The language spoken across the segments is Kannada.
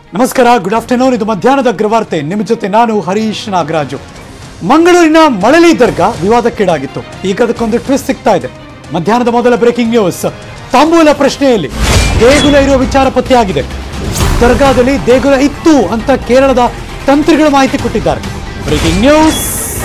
ನಮಸ್ಕಾರ ಗುಡ್ ಆಫ್ಟರ್ನೂನ್ ಇದು ಮಧ್ಯಾಹ್ನದ ಅಗ್ರವಾರ್ತೆ ನಿಮ್ಮ ಜೊತೆ ನಾನು ಹರೀಶ್ ನಾಗರಾಜು ಮಂಗಳೂರಿನ ಮಳಲಿ ದರ್ಗಾ ವಿವಾದಕ್ಕೀಡಾಗಿತ್ತು ಈಗ ಅದಕ್ಕೊಂದು ಟ್ವಿಸ್ಟ್ ಸಿಗ್ತಾ ಇದೆ ಮಧ್ಯಾಹ್ನದ ಮೊದಲ ಬ್ರೇಕಿಂಗ್ ನ್ಯೂಸ್ ತಾಂಬೂಲ ಪ್ರಶ್ನೆಯಲ್ಲಿ ದೇಗುಲ ಇರುವ ವಿಚಾರ ಪತ್ತೆಯಾಗಿದೆ ದರ್ಗಾದಲ್ಲಿ ದೇಗುಲ ಇತ್ತು ಅಂತ ಕೇರಳದ ತಂತ್ರಿಗಳು ಮಾಹಿತಿ ಕೊಟ್ಟಿದ್ದಾರೆ ಬ್ರೇಕಿಂಗ್ ನ್ಯೂಸ್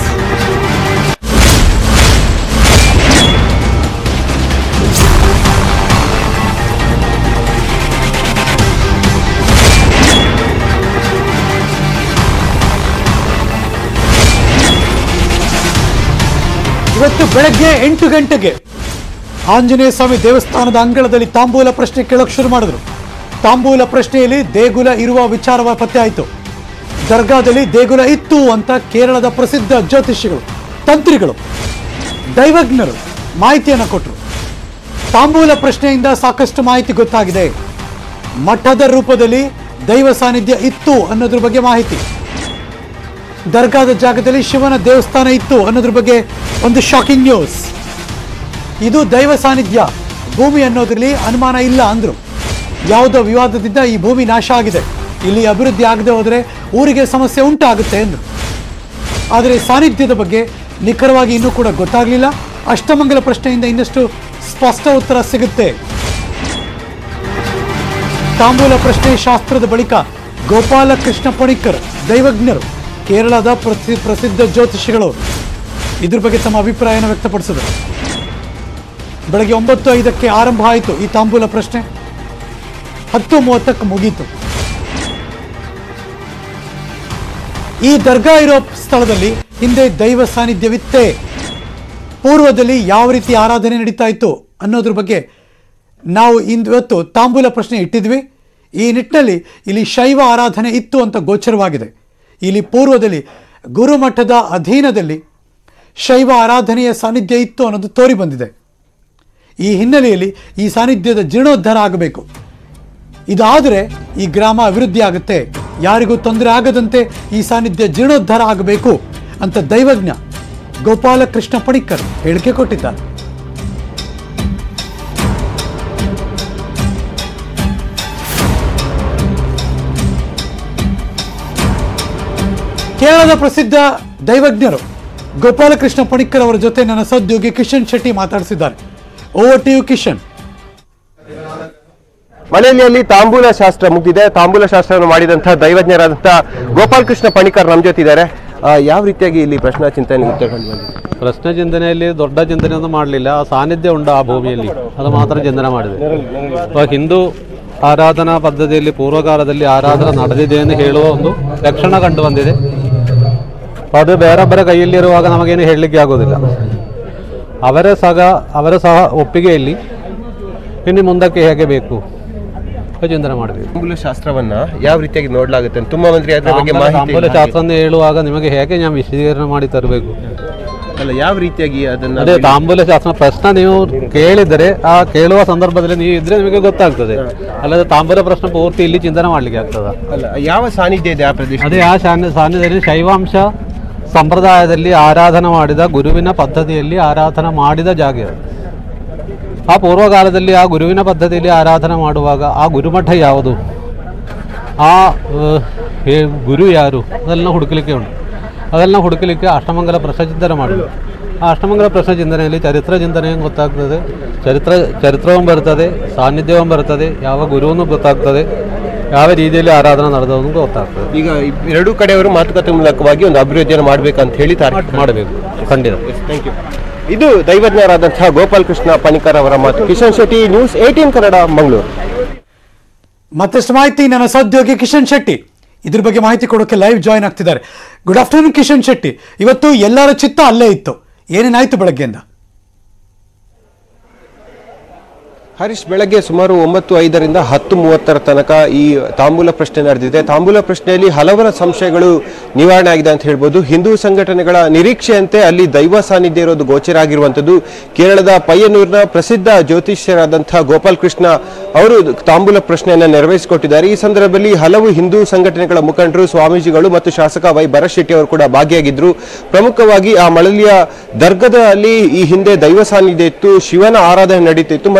ಇವತ್ತು ಬೆಳಗ್ಗೆ ಎಂಟು ಗಂಟೆಗೆ ಆಂಜನೇಯ ಸ್ವಾಮಿ ದೇವಸ್ಥಾನದ ಅಂಗಳದಲ್ಲಿ ತಾಂಬೂಲ ಪ್ರಶ್ನೆ ಕೇಳೋಕೆ ಶುರು ಮಾಡಿದ್ರು ತಾಂಬೂಲ ಪ್ರಶ್ನೆಯಲ್ಲಿ ದೇಗುಲ ಇರುವ ವಿಚಾರವ ಪತ್ತೆ ಆಯಿತು ದರ್ಗಾದಲ್ಲಿ ದೇಗುಲ ಇತ್ತು ಅಂತ ಕೇರಳದ ಪ್ರಸಿದ್ಧ ಜ್ಯೋತಿಷಿಗಳು ತಂತ್ರಿಗಳು ದೈವಜ್ಞರು ಮಾಹಿತಿಯನ್ನು ಕೊಟ್ಟರು ತಾಂಬೂಲ ಪ್ರಶ್ನೆಯಿಂದ ಸಾಕಷ್ಟು ಮಾಹಿತಿ ಗೊತ್ತಾಗಿದೆ ಮಠದ ರೂಪದಲ್ಲಿ ದೈವ ಸಾನ್ನಿಧ್ಯ ಇತ್ತು ಅನ್ನೋದ್ರ ಬಗ್ಗೆ ಮಾಹಿತಿ ದರ್ಗಾದ ಜಾಗದಲ್ಲಿ ಶಿವನ ದೇವಸ್ಥಾನ ಇತ್ತು ಅನ್ನೋದ್ರ ಬಗ್ಗೆ ಒಂದು ಶಾಕಿಂಗ್ ನ್ಯೂಸ್ ಇದು ದೈವ ಸಾನ್ನಿಧ್ಯ ಭೂಮಿ ಅನ್ನೋದ್ರಲ್ಲಿ ಅನುಮಾನ ಇಲ್ಲ ಅಂದ್ರು ಯಾವುದೋ ವಿವಾದದಿಂದ ಈ ಭೂಮಿ ನಾಶ ಆಗಿದೆ ಇಲ್ಲಿ ಅಭಿವೃದ್ಧಿ ಆಗದೆ ಹೋದರೆ ಊರಿಗೆ ಸಮಸ್ಯೆ ಉಂಟಾಗುತ್ತೆ ಅಂದ್ರು ಆದರೆ ಸಾನ್ನಿಧ್ಯದ ಬಗ್ಗೆ ನಿಖರವಾಗಿ ಇನ್ನೂ ಕೂಡ ಗೊತ್ತಾಗಲಿಲ್ಲ ಅಷ್ಟಮಂಗಲ ಪ್ರಶ್ನೆಯಿಂದ ಇನ್ನಷ್ಟು ಸ್ಪಷ್ಟ ಉತ್ತರ ಸಿಗುತ್ತೆ ತಾಂಬೂಲ ಪ್ರಶ್ನೆ ಶಾಸ್ತ್ರದ ಬಳಿಕ ಗೋಪಾಲಕೃಷ್ಣ ಪಣಿಕ್ಕರ್ ದೈವಜ್ಞರು ಕೇರಳದ ಪ್ರಸಿ ಪ್ರಸಿದ್ಧ ಜ್ಯೋತಿಷಿಗಳು ಇದ್ರ ಬಗ್ಗೆ ತಮ್ಮ ಅಭಿಪ್ರಾಯನ ವ್ಯಕ್ತಪಡಿಸಿದರು ಬೆಳಗ್ಗೆ ಒಂಬತ್ತು ಐದಕ್ಕೆ ಆರಂಭ ಆಯಿತು ಈ ತಾಂಬೂಲ ಪ್ರಶ್ನೆ ಹತ್ತು ಮೂವತ್ತಕ್ಕೆ ಮುಗೀತು ಈ ದರ್ಗಾ ಇರೋ ಸ್ಥಳದಲ್ಲಿ ಹಿಂದೆ ದೈವ ಸಾನ್ನಿಧ್ಯವಿತ್ತೇ ಪೂರ್ವದಲ್ಲಿ ಯಾವ ರೀತಿ ಆರಾಧನೆ ನಡೀತಾ ಇತ್ತು ಅನ್ನೋದ್ರ ಬಗ್ಗೆ ನಾವು ಇಂದು ಇವತ್ತು ತಾಂಬೂಲ ಪ್ರಶ್ನೆ ಇಟ್ಟಿದ್ವಿ ಈ ನಿಟ್ಟಿನಲ್ಲಿ ಇಲ್ಲಿ ಶೈವ ಆರಾಧನೆ ಇತ್ತು ಅಂತ ಗೋಚರವಾಗಿದೆ ಇಲ್ಲಿ ಪೂರ್ವದಲ್ಲಿ ಗುರುಮಠದ ಅಧೀನದಲ್ಲಿ ಶೈವ ಆರಾಧನೆಯ ಸಾನ್ನಿಧ್ಯ ಇತ್ತು ಅನ್ನೋದು ತೋರಿ ಬಂದಿದೆ ಈ ಹಿನ್ನೆಲೆಯಲ್ಲಿ ಈ ಸಾನ್ನಿಧ್ಯದ ಜೀರ್ಣೋದ್ಧಾರ ಆಗಬೇಕು ಇದಾದರೆ ಈ ಗ್ರಾಮ ಅಭಿವೃದ್ಧಿ ಆಗುತ್ತೆ ಯಾರಿಗೂ ತೊಂದರೆ ಆಗದಂತೆ ಈ ಸಾನ್ನಿಧ್ಯ ಜೀರ್ಣೋದ್ಧಾರ ಆಗಬೇಕು ಅಂತ ದೈವಜ್ಞ ಗೋಪಾಲಕೃಷ್ಣ ಪಣಿಕ್ಕರ್ ಹೇಳಿಕೆ ಕೊಟ್ಟಿದ್ದಾರೆ ಕೇರಳದ ಪ್ರಸಿದ್ಧ ದೈವಜ್ಞರು ಗೋಪಾಲಕೃಷ್ಣ ಪಣಿಕ್ಕರ್ ಅವರ ಜೊತೆ ನನ್ನ ಸಹೋದ್ಯೋಗಿ ಕಿಶನ್ ಶೆಟ್ಟಿ ಮಾತಾಡಿಸಿದ್ದಾರೆ ಓವರ್ ಟಿ ಯು ಕಿಶನ್ ಮನೆಯಲ್ಲಿ ತಾಂಬೂಲ ಶಾಸ್ತ್ರ ಮುಗಿದಿದೆ ತಾಂಬೂಲ ಶಾಸ್ತ್ರವನ್ನು ಮಾಡಿದಂತಹ ದೈವಜ್ಞರಾದಂತಹ ಗೋಪಾಲ್ ಕೃಷ್ಣ ಪಣಿಕರ್ ನಮ್ಮ ಜೊತೆ ಇದ್ದಾರೆ ಆ, ಯಾವ ರೀತಿಯಾಗಿ ಇಲ್ಲಿ ಪ್ರಶ್ನಾ ಚಿಂತನೆ ಉತ್ತರಕೊಂಡು ಬಂದಿದೆ ಪ್ರಶ್ನೆ ಚಿಂತನೆಯಲ್ಲಿ ದೊಡ್ಡ ಚಿಂತನೆಯೊಂದು ಮಾಡಲಿಲ್ಲ ಆ ಸಾನ್ನಿಧ್ಯ ಉಂಟು ಆ ಭೂಮಿಯಲ್ಲಿ ಅದು ಮಾತ್ರ ಚಿಂತನೆ ಮಾಡಿದೆ ಇವಾಗ ಹಿಂದೂ ಆರಾಧನಾ ಪದ್ಧತಿಯಲ್ಲಿ ಪೂರ್ವಕಾಲದಲ್ಲಿ ಆರಾಧನೆ ನಡೆದಿದೆ ಎಂದು ಹೇಳುವ ಒಂದು ಲಕ್ಷಣ ಕಂಡು ಬಂದಿದೆ ಅದು ಬೇರೊಬ್ಬರ ಕೈಯಲ್ಲಿರುವಾಗ ನಮಗೇನು ಹೇಳಲಿಕ್ಕೆ ಆಗೋದಿಲ್ಲ ಅವರ ಸಹ ಅವರ ಸಹ ಒಪ್ಪಿಗೆಯಲ್ಲಿ ಇನ್ನು ಮುಂದಕ್ಕೆ ಹೇಗೆ ಬೇಕು ಅದು ಚಿಂತನೆ ಮಾಡಬೇಕು ತಾಂಬೂಲ ಶಾಸ್ತ್ರವನ್ನ ಯಾವ ರೀತಿಯಾಗಿ ನೋಡ್ಲಾಗುತ್ತೆ ಅಂತ ತುಂಬಾ ಮಂದಿ ಅದ್ರ ಬಗ್ಗೆ ಮಾಹಿತಿ ತಾಂಬೂಲ ಶಾಸ್ತ್ರ ಅಂತ ಹೇಳುವಾಗ ನಿಮಗೆ ಹೇಗೆ ನಾನು ವಿಶದೀಕರಣ ಮಾಡಿ ತರಬೇಕು ಅಲ್ಲ ಯಾವ ರೀತಿಯಾಗಿ ಅದನ್ನ ಅದೇ ತಾಂಬೂಲ ಶಾಸ್ತ್ರ ಪ್ರಶ್ನೆ ನೀವು ಕೇಳಿದರೆ ಆ ಕೇಳುವ ಸಂದರ್ಭದಲ್ಲಿ ನೀವು ಇದ್ರೆ ನಿಮಗೆ ಗೊತ್ತಾಗ್ತದೆ ಅಲ್ಲದೆ ತಾಂಬೂಲ ಪ್ರಶ್ನೆ ಪೂರ್ತಿ ಇಲ್ಲಿ ಚಿಂತನೆ ಮಾಡ್ಲಿಕ್ಕೆ ಆಗ್ತದ ಅಲ್ಲ ಯಾವ ಸಾನ್ನಿಧ್ಯ ಇದೆ ಆ ಪ್ರದೇಶ ಅದೇ ಆ ಶಾನ್ಯ ಸಾನ್ಯದಲ್ಲಿ ಶೈವಾಂಶ ಸಂಪ್ರದಾಯದಲ್ಲಿ ಆರಾಧನೆ ಮಾಡಿದ ಗುರುವಿನ ಪದ್ಧತಿಯಲ್ಲಿ ಆರಾಧನೆ ಮಾಡಿದ ಜಾಗ ಇದು. ಆ ಪೂರ್ವಕಾಲದಲ್ಲಿ ಆ ಗುರುವಿನ ಪದ್ಧತಿಯಲ್ಲಿ ಆರಾಧನೆ ಮಾಡುವಾಗ ಆ ಗುರುಮಠ ಯಾವುದು ಆ ಆ, ಹೇ- ಗುರು ಯಾರು ಅದೆಲ್ಲ ಹುಡುಕಲಿಕ್ಕೆ ಉಂಟು ಅದೆಲ್ಲ ಹುಡುಕಲಿಕ್ಕೆ ಅಷ್ಟಮಂಗಲ ಪ್ರಶ್ನೆ ಚಿಂತನೆ ಮಾಡಬೇಕು ಆ ಅಷ್ಟಮಂಗಲ ಪ್ರಶ್ನೆ ಚಿಂತನೆಯಲ್ಲಿ ಚರಿತ್ರ ಚಿಂತನೆ ಗೊತ್ತಾಗ್ತದೆ ಚರಿತ್ರ ಚರಿತ್ರവും ಬರ್ತದೆ ಸಾನ್ನಿಧ್ಯവും ಬರ್ತದೆ ಯಾವ ಗುರುವನ್ನು ಗೊತ್ತಾಗ್ತದೆ ಯಾವ ರೀತಿಯಲ್ಲಿ ಆರಾಧನೆ ನಡೆದವನು ಗೊತ್ತಾಗ್ತದೆ ಈಗ ಎರಡೂ ಕಡೆಯವರು ಮಾತುಕತೆ ಮೂಲಕವಾಗಿ ಒಂದು ಅಭಿವೃದ್ಧಿಯನ್ನು ಮಾಡ್ಬೇಕಂತ ಹೇಳಿ ಮಾಡಬೇಕು ಖಂಡಿತ ಥ್ಯಾಂಕ್ ಯು ಇದು ದೈವಜ್ಞರಾದಂತಹ ಗೋಪಾಲ್ ಕೃಷ್ಣ ಪಣಿಕರ್ ಅವರ ಮಾತು ಕಿಶನ್ ಶೆಟ್ಟಿ ನ್ಯೂಸ್ ಏಟೀನ್ ಕನ್ನಡ ಮಂಗಳೂರು ಮತ್ತಷ್ಟು ಮಾಹಿತಿ ನನ್ನ ಸಹೋದ್ಯೋಗಿ ಕಿಶನ್ ಶೆಟ್ಟಿ ಇದ್ರ ಬಗ್ಗೆ ಮಾಹಿತಿ ಕೊಡೋಕೆ ಲೈವ್ ಜಾಯ್ನ್ ಆಗ್ತಿದ್ದಾರೆ ಗುಡ್ ಆಫ್ಟರ್ನೂನ್ ಕಿಶನ್ ಶೆಟ್ಟಿ ಇವತ್ತು ಎಲ್ಲರ ಚಿತ್ತ ಅಲ್ಲೇ ಇತ್ತು ಏನೇನಾಯ್ತು ಬೆಳಗ್ಗೆಯಿಂದ ಹರೀಶ್ ಬೆಳಗ್ಗೆ ಸುಮಾರು ಒಂಬತ್ತು ಐದರಿಂದ ಹತ್ತು ಮೂವತ್ತರ ತನಕ ಈ ತಾಂಬೂಲ ಪ್ರಶ್ನೆ ನಡೆದಿದೆ ತಾಂಬೂಲ ಪ್ರಶ್ನೆಯಲ್ಲಿ ಹಲವರ ಸಂಶಯಗಳು ನಿವಾರಣೆ ಆಗಿದೆ ಅಂತ ಹೇಳ್ಬೋದು ಹಿಂದೂ ಸಂಘಟನೆಗಳ ನಿರೀಕ್ಷೆಯಂತೆ ಅಲ್ಲಿ ದೈವ ಸಾನ್ನಿಧ್ಯ ಇರೋದು ಗೋಚರ ಆಗಿರುವಂಥದ್ದು ಕೇರಳದ ಪಯ್ಯನೂರಿನ ಪ್ರಸಿದ್ಧ ಜ್ಯೋತಿಷ್ಯರಾದಂತಹ ಗೋಪಾಲ್ ಕೃಷ್ಣ ಅವರು ತಾಂಬೂಲ ಪ್ರಶ್ನೆಯನ್ನು ನೆರವೇರಿಸಿಕೊಟ್ಟಿದ್ದಾರೆ ಈ ಸಂದರ್ಭದಲ್ಲಿ ಹಲವು ಹಿಂದೂ ಸಂಘಟನೆಗಳ ಮುಖಂಡರು ಸ್ವಾಮೀಜಿಗಳು ಮತ್ತು ಶಾಸಕ ವೈ ಭರತ್ ಅವರು ಕೂಡ ಭಾಗಿಯಾಗಿದ್ರು ಪ್ರಮುಖವಾಗಿ ಆ ಮಳಲಿಯ ದರ್ಗದಲ್ಲಿ ಈ ಹಿಂದೆ ದೈವ ಸಾನ್ನಿಧ್ಯ ಇತ್ತು ಶಿವನ ಆರಾಧನೆ ನಡೀತಿತ್ತು ಮತ್ತು ಗುರು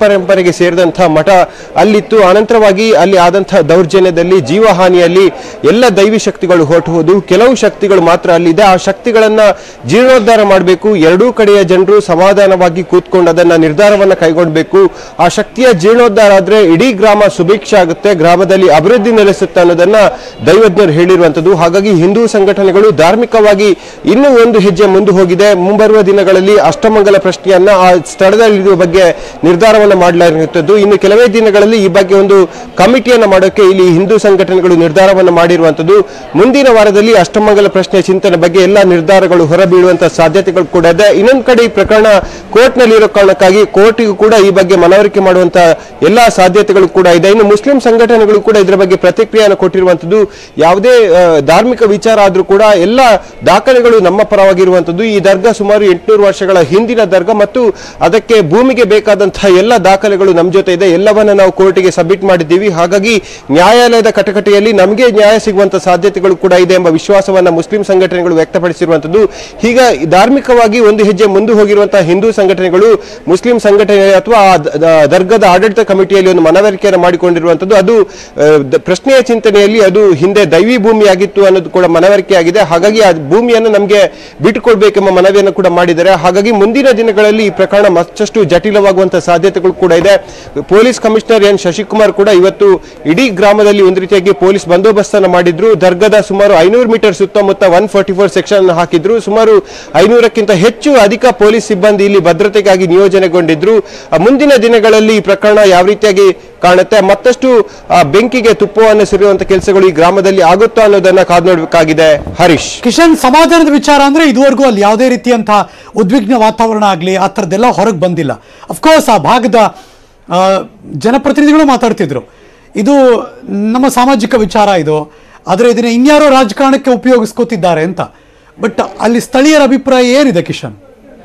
ಪರಂಪರೆಗೆ ಸೇರಿದಂತಹ ಮಠ ಅಲ್ಲಿತ್ತು ಅನಂತರವಾಗಿ ಅಲ್ಲಿ ಆದಂತಹ ದೌರ್ಜನ್ಯದಲ್ಲಿ ಜೀವಹಾನಿಯಲ್ಲಿ ಎಲ್ಲ ದೈವಿ ಶಕ್ತಿಗಳು ಹೊರಟು ಹೋದು ಕೆಲವು ಶಕ್ತಿಗಳು ಮಾತ್ರ ಅಲ್ಲಿದೆ ಆ ಶಕ್ತಿಗಳನ್ನ ಜೀರ್ಣೋದ್ಧಾರ ಮಾಡಬೇಕು ಎರಡೂ ಕಡೆಯ ಜನರು ಸಮಾಧಾನವಾಗಿ ಕೂತ್ಕೊಂಡು ಅದನ್ನ ನಿರ್ಧಾರವನ್ನ ಕೈಗೊಳ್ಬೇಕು ಆ ಶಕ್ತಿಯ ಜೀರ್ಣೋದ್ಧಾರ ಆದ್ರೆ ಇಡೀ ಗ್ರಾಮ ಸುಭಿಕ್ಷ ಆಗುತ್ತೆ ಗ್ರಾಮದಲ್ಲಿ ಅಭಿವೃದ್ಧಿ ನೆಲೆಸುತ್ತೆ ಅನ್ನೋದನ್ನ ದೈವಜ್ಞರು ಹೇಳಿರುವಂತದ್ದು ಹಾಗಾಗಿ ಹಿಂದೂ ಸಂಘಟನೆಗಳು ಧಾರ್ಮಿಕವಾಗಿ ಇನ್ನೂ ಒಂದು ಹೆಜ್ಜೆ ಮುಂದೆ ಹೋಗಿದೆ ಮುಂಬರುವ ದಿನಗಳಲ್ಲಿ ಅಷ್ಟಮಂಗಲ ಪ್ರಶ್ನೆಯನ್ನ ಆ ಸ್ಥಳದಲ್ಲಿರುವ ಬಗ್ಗೆ ನಿರ್ಧಾರವನ್ನು ಮಾಡಲಾಗಿರುತ್ತದೆ ಇನ್ನು ಕೆಲವೇ ದಿನಗಳಲ್ಲಿ ಈ ಬಗ್ಗೆ ಒಂದು ಕಮಿಟಿಯನ್ನು ಮಾಡೋಕೆ ಇಲ್ಲಿ ಹಿಂದೂ ಸಂಘಟನೆಗಳು ನಿರ್ಧಾರವನ್ನು ಮಾಡಿರುವಂತದ್ದು ಮುಂದಿನ ವಾರದಲ್ಲಿ ಅಷ್ಟಮಂಗಲ ಪ್ರಶ್ನೆ ಚಿಂತನೆ ಬಗ್ಗೆ ಎಲ್ಲ ನಿರ್ಧಾರಗಳು ಹೊರಬೀಳುವಂತಹ ಸಾಧ್ಯತೆಗಳು ಕೂಡ ಇದೆ ಇನ್ನೊಂದು ಕಡೆ ಈ ಪ್ರಕರಣ ಕೋರ್ಟ್ ನಲ್ಲಿ ಇರೋ ಕಾರಣಕ್ಕಾಗಿ ಕೋರ್ಟಿಗೂ ಕೂಡ ಈ ಬಗ್ಗೆ ಮನವರಿಕೆ ಮಾಡುವಂತಹ ಎಲ್ಲಾ ಸಾಧ್ಯತೆಗಳು ಕೂಡ ಇದೆ ಇನ್ನು ಮುಸ್ಲಿಂ ಸಂಘಟನೆಗಳು ಕೂಡ ಇದರ ಬಗ್ಗೆ ಪ್ರತಿಕ್ರಿಯೆಯನ್ನು ಕೊಟ್ಟಿರುವಂತದ್ದು ಯಾವುದೇ ಆ, ಧಾರ್ಮಿಕ ವಿಚಾರ ಆದ್ರೂ ಕೂಡ ಎಲ್ಲ ದಾಖಲೆಗಳು ನಮ್ಮ ಪರವಾಗಿರುವಂತದ್ದು ಈ ದರ್ಗಾ ಸುಮಾರು ಎಂಟುನೂರು ವರ್ಷಗಳ ಹಿಂದಿನ ದರ್ಗಾ ಮತ್ತು ಅದಕ್ಕೆ ಭೂಮಿಗೆ ಬೇಕಾದಂತಹ ಎಲ್ಲ ದಾಖಲೆಗಳು ನಮ್ಮ ಜೊತೆ ಇದೆ ಎಲ್ಲವನ್ನ ನಾವು ಕೋರ್ಟಿಗೆ ಸಬ್ಮಿಟ್ ಮಾಡಿದ್ದೀವಿ ಹಾಗಾಗಿ ನ್ಯಾಯಾಲಯದ ಕಟಕಟೆಯಲ್ಲಿ ನಮಗೆ ನ್ಯಾಯ ಸಿಗುವಂತ ಸಾಧ್ಯತೆಗಳು ಕೂಡ ಇದೆ ಎಂಬ ವಿಶ್ವಾಸವನ್ನ ಮುಸ್ಲಿಂ ಸಂಘಟನೆಗಳು ವ್ಯಕ್ತಪಡಿಸಿರುವಂತದ್ದು ಹೀಗ ಧಾರ್ಮಿಕವಾಗಿ ಒಂದು ಹೆಜ್ಜೆ ಮುಂದೆ ಹೋಗಿರುವಂತಹ ಹಿಂದೂ ಸಂಘಟನೆಗಳು ಮುಸ್ಲಿಂ ಸಂಘಟನೆ ಅಥವಾ ಆ ದ- ದ- ದರ್ಗದ ಆಡಳಿತ ಕಮಿಟಿಯಲ್ಲಿ ಒಂದು ಮನವರಿಕೆಯನ್ನು ಮಾಡಿಕೊಂಡಿರುವಂತದ್ದು ಅದು ಆ, ದ- ಪ್ರಶ್ನೆಯ ಚಿಂತನೆಯಲ್ಲಿ ಅದು ಹಿಂದೆ ದೈವಿ ಭೂಮಿಯಾಗಿತ್ತು ಅನ್ನೋದು ಕೂಡ ಮನವರಿಕೆ ಆಗಿದೆ ಹಾಗಾಗಿ ಆ ಭೂಮಿಯನ್ನು ನಮಗೆ ಬಿಟ್ಟುಕೊಡ್ಬೇಕೆಂಬ ಮನವಿಯನ್ನು ಕೂಡ ಮಾಡಿದ್ದಾರೆ ಹಾಗಾಗಿ ಮುಂದಿನ ದಿನಗಳಲ್ಲಿ ಈ ಪ್ರಕರಣ ಮತ್ತಷ್ಟು ಜಟಿಲವಾಗುವಂತಹ ಸಾಧ್ಯತೆಗಳು ಕೂಡ ಇದೆ ಪೊಲೀಸ್ ಕಮಿಷನರ್ ಎನ್ ಶಶಿಕುಮಾರ್ ಕೂಡ ಇವತ್ತು ಇಡೀ ಗ್ರಾಮದಲ್ಲಿ ಒಂದು ರೀತಿಯಾಗಿ ಪೊಲೀಸ್ ಬಂದೋಬಸ್ತ್ ಅನ್ನು ಮಾಡಿದ್ರು ದರ್ಗದ ಸುಮಾರು ಐನೂರು ಮೀಟರ್ ಸುತ್ತಮುತ್ತ ಒನ್ ಫಾರ್ಟಿ ಫೋರ್ ಸೆಕ್ಷನ್ ಹಾಕಿದ್ರು ಸುಮಾರು ಐನೂರಕ್ಕಿಂತ ಹೆಚ್ಚು ಅಧಿಕ ಪೊಲೀಸ್ ಸಿಬ್ಬಂದಿ ಇಲ್ಲಿ ಭದ್ರತೆಗಾಗಿ ನಿಯೋಜನೆಗೊಂಡಿದ್ರು ಆ, ಮುಂದಿನ ದಿನಗಳಲ್ಲಿ ಈ ಪ್ರಕರಣ ಯಾವ ರೀತಿಯಾಗಿ ಕಾಣುತ್ತೆ ಮತ್ತಷ್ಟು ಆ, ಬೆಂಕಿಗೆ ತುಪ್ಪವನ್ನು ಸುರಿಯುವಂತ ಕೆಲಸಗಳು ಈ ಗ್ರಾಮದಲ್ಲಿ ಆಗುತ್ತೋ ಅನ್ನೋದನ್ನ ಕಾದು ನೋಡಬೇಕಾಗಿದೆ ಹರೀಶ್ ಕಿಶನ್ ಸಮಾಧಾನದ ವಿಚಾರ ಅಂದ್ರೆ ಇದುವರೆಗೂ ಅಲ್ಲಿ ಯಾವುದೇ ರೀತಿಯಂತಹ ಉದ್ವಿಗ್ನ ವಾತಾವರಣ ಆಗಲಿ ಆ ಥರದ್ದೆಲ್ಲ ಹೊರಗೆ ಬಂದಿಲ್ಲ ಅಫ್ಕೋರ್ಸ್ ಆ ಭಾಗದ ಆ, ಜನಪ್ರತಿನಿಧಿಗಳು ಮಾತಾಡ್ತಿದ್ರು ಇದು ನಮ್ಮ ಸಾಮಾಜಿಕ ವಿಚಾರ ಇದು ಆದರೆ ಇದನ್ನ ಇನ್ಯಾರೋ ರಾಜಕಾರಣಕ್ಕೆ ಉಪಯೋಗಿಸ್ಕೋತಿದ್ದಾರೆ ಅಂತ ಬಟ್ ಅಲ್ಲಿ ಸ್ಥಳೀಯರ ಅಭಿಪ್ರಾಯ ಏನಿದೆ ಕಿಶನ್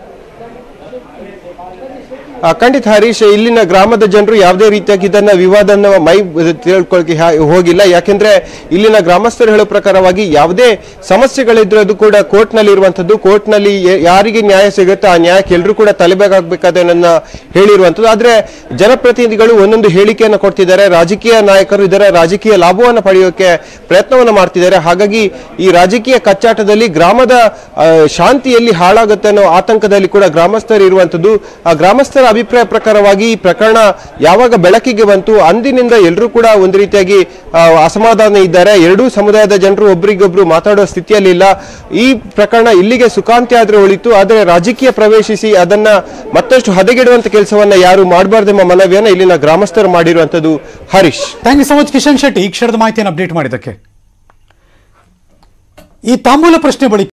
ಆ, ಖಂಡಿತ ಹರೀಶ್ ಇಲ್ಲಿನ ಗ್ರಾಮದ ಜನರು ಯಾವುದೇ ರೀತಿಯಾಗಿ ಇದನ್ನ ವಿವಾದನ ಮೈ ತಿಳ್ಕೊಳಕ್ಕೆ ಹಾ- ಹೋಗಿಲ್ಲ ಯಾಕೆಂದ್ರೆ ಇಲ್ಲಿನ ಗ್ರಾಮಸ್ಥರು ಹೇಳೋ ಪ್ರಕಾರವಾಗಿ ಯಾವುದೇ ಸಮಸ್ಯೆಗಳಿದ್ರು ಅದು ಕೂಡ ಕೋರ್ಟ್ ನಲ್ಲಿ ಇರುವಂತದ್ದು ಕೋರ್ಟ್ ನಲ್ಲಿ ಯ- ಯಾರಿಗೆ ನ್ಯಾಯ ಸಿಗುತ್ತೆ ಆ ನ್ಯಾಯಕ್ಕೆ ಎಲ್ಲರೂ ಕೂಡ ತಲೆಬೇಕಾಗಬೇಕಾದನ್ನ ಹೇಳಿರುವಂತದ್ದು ಆದ್ರೆ ಜನಪ್ರತಿನಿಧಿಗಳು ಒಂದೊಂದು ಹೇಳಿಕೆಯನ್ನು ಕೊಡ್ತಿದ್ದಾರೆ ರಾಜಕೀಯ ನಾಯಕರು ಇದರ ರಾಜಕೀಯ ಲಾಭವನ್ನು ಪಡೆಯೋಕೆ ಪ್ರಯತ್ನವನ್ನು ಮಾಡ್ತಿದ್ದಾರೆ ಹಾಗಾಗಿ ಈ ರಾಜಕೀಯ ಕಚ್ಚಾಟದಲ್ಲಿ ಗ್ರಾಮದ ಆ, ಶಾಂತಿಯಲ್ಲಿ ಹಾಳಾಗುತ್ತೆ ಅನ್ನೋ ಆತಂಕದಲ್ಲಿ ಕೂಡ ಗ್ರಾಮಸ್ಥರು ಇರುವಂತದ್ದು ಆ ಗ್ರಾಮಸ್ಥರ ಅಭಿಪ್ರಾಯ ಪ್ರಕಾರವಾಗಿ ಈ ಪ್ರಕರಣ ಯಾವಾಗ ಬೆಳಕಿಗೆ ಬಂತು ಅಂದಿನಿಂದ ಎಲ್ಲರೂ ಕೂಡ ಒಂದು ರೀತಿಯಾಗಿ ಆ, ಅಸಮಾಧಾನ ಇದ್ದಾರೆ ಎರಡೂ ಸಮುದಾಯದ ಜನರು ಒಬ್ರಿಗೊಬ್ರು ಮಾತಾಡೋ ಸ್ಥಿತಿಯಲ್ಲಿ ಇಲ್ಲ ಈ ಪ್ರಕರಣ ಇಲ್ಲಿಗೆ ಸುಖಾಂತ್ಯ ಆದ್ರೆ ಒಳಿತು ಆದರೆ ರಾಜಕೀಯ ಪ್ರವೇಶಿಸಿ ಅದನ್ನ ಮತ್ತಷ್ಟು ಹದಗೆಡುವಂತ ಕೆಲಸವನ್ನ ಯಾರು ಮಾಡಬಾರ್ದೆಂಬ ಮನವಿಯನ್ನ ಇಲ್ಲಿನ ಗ್ರಾಮಸ್ಥರು ಮಾಡಿರುವಂತದ್ದು Harish thank you so much Kishan Shetty ಈ ಕ್ಷಣದ ಮಾಹಿತಿಯನ್ನು ಅಪ್ಡೇಟ್ ಮಾಡಿದ್ದಕ್ಕೆ ಈ ತಾಂಬೂಲ ಪ್ರಶ್ನೆ ಬಳಿಕ